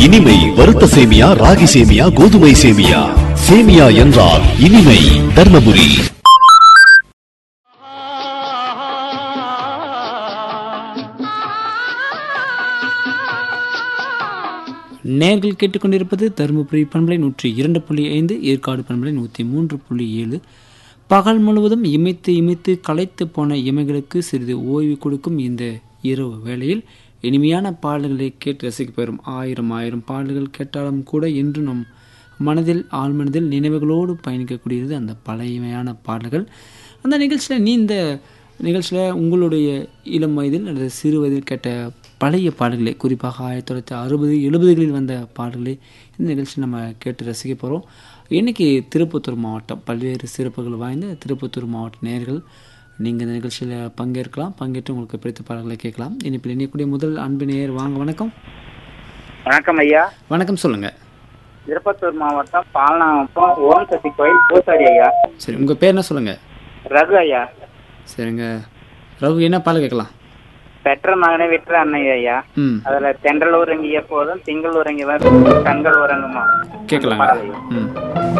இனிமை வறுத்த சேமியா ராகி சேமியா கோதுமை சேமியா சேமியா என்றால் இனிமை தர்மபுரி நேர்கள் கேட்டுக்கொண்டிருப்பது தருமபுரி பண்பலை நூற்றி இரண்டு புள்ளி ஐந்து ஏற்காடு பண்பலை நூற்றி மூன்று புள்ளி ஏழு பகல் முழுவதும் இமைத்து இமைத்து களைத்து போன இமைகளுக்கு சிறிது ஓய்வு கொடுக்கும் இந்த இரவு வேளையில் இனிமையான பாடல்களை கேட்டு ரசிக்க பெறும் ஆயிரம் ஆயிரம் பாடல்கள் கேட்டாலும் கூட இன்று நம் மனதில் ஆழ்மனதில் நினைவுகளோடு பயணிக்கக்கூடியது அந்த பழையமையான பாடல்கள் அந்த நிகழ்ச்சியில் நீ இந்த நிகழ்ச்சியில் உங்களுடைய இளம் வயதில் அல்லது சிறு வயதில் கேட்ட பழைய பாடல்களை குறிப்பாக ஆயிரத்தி தொள்ளாயிரத்தி அறுபது எழுபதுகளில் வந்த பாடல்களை இந்த நிகழ்ச்சியில் நம்ம கேட்டு ரசிக்க போகிறோம் இன்றைக்கி திருப்பத்தூர் மாவட்டம் பல்வேறு சிறப்புகள் வாய்ந்த திருப்பத்தூர் மாவட்ட நேயர்கள் நீங்கள் இந்த நிகழ்ச்சியில் பங்கேற்கலாம் பங்கேற்று உங்களுக்கு பிடித்த பாடல்களை கேட்கலாம் இனிப்பில் இணையக்கூடிய முதல் அன்பு நேயர் வாங்க வணக்கம் வணக்கம் ஐயா வணக்கம் சொல்லுங்கள் திருப்பத்தூர் மாவட்டம் பாலனாவட்டம் ஓம் சக்தி கோயில் பூசாரி ஐயா சரி உங்கள் பேர் என்ன சொல்லுங்கள் ரகு ஐயா சரிங்க ரகு என்ன பாடல் கேட்கலாம் பெற்ற மகனை விற்ற அன்னை ஐயா ம் அதுல தென்றல் உறங்கிய போதும் திங்கள் உறங்கி வரும் கண்கள் உறங்குமா கேட்கலாங்க பாடல் ஐயா. ம்